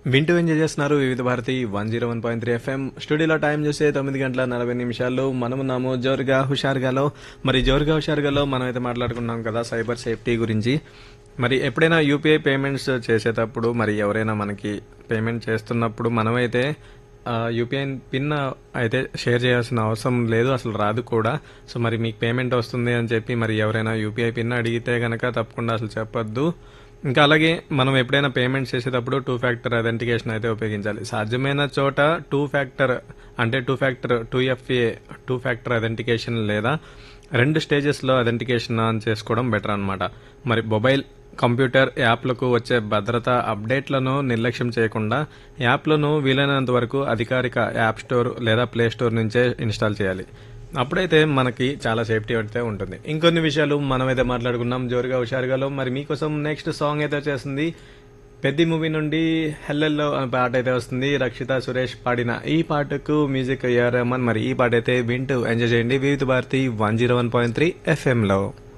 వింటూ ఎంజాయ్ చేస్తున్నారు Vividh Bharati one zero one point three FM స్టూడియోలో టైం చూస్తే తొమ్మిది గంటల నలభై నిమిషాలు మనమున్నాము జోరుగా హుషారుగాలో మరి జోరుగా హుషారుగాలో మనం అయితే మాట్లాడుకున్నాం కదా సైబర్ సేఫ్టీ గురించి మరి ఎప్పుడైనా యూపీఐ పేమెంట్స్ చేసేటప్పుడు మరి ఎవరైనా మనకి పేమెంట్ చేస్తున్నప్పుడు మనమైతే యూపీఐ పిన్ అయితే షేర్ చేయాల్సిన అవసరం లేదు అసలు రాదు కూడా సో మరి మీకు పేమెంట్ వస్తుంది అని చెప్పి మరి ఎవరైనా యూపీఐ పిన్ అడిగితే కనుక తప్పకుండా అసలు చెప్పొద్దు ఇంకా అలాగే మనం ఎప్పుడైనా పేమెంట్ చేసేటప్పుడు టూ ఫ్యాక్టర్ ఐడెంటికేషన్ అయితే ఉపయోగించాలి సాధ్యమైన చోట టూ ఫ్యాక్టర్ అంటే two factor two FA two factor identification లేదా రెండు స్టేజెస్లో ఐడెంటికేషన్ ఆన్ చేసుకోవడం బెటర్ అన్నమాట మరి మొబైల్ కంప్యూటర్ యాప్లకు వచ్చే భద్రతా అప్డేట్లను నిర్లక్ష్యం చేయకుండా యాప్లను వీలైనంత వరకు అధికారిక యాప్ స్టోర్ లేదా ప్లే స్టోర్ నుంచే ఇన్స్టాల్ చేయాలి అప్పుడైతే మనకి చాలా సేఫ్టీ అయితే ఉంటుంది ఇంకొన్ని విషయాలు మనమైతే మాట్లాడుకున్నాం జోరుగా హుషారుగాలో మరి మీకోసం నెక్స్ట్ సాంగ్ అయితే వచ్చేసింది పెద్ద మూవీ నుండి హెల్లెల్లో అనే పాట అయితే వస్తుంది రక్షిత సురేష్ పాడిన ఈ పాటకు మ్యూజిక్ ఏఆర్ రెహమాన్ మరి ఈ పాట అయితే వింటూ ఎంజాయ్ చేయండి Vividh Bharati one zero one point three ఎఫ్ఎంలో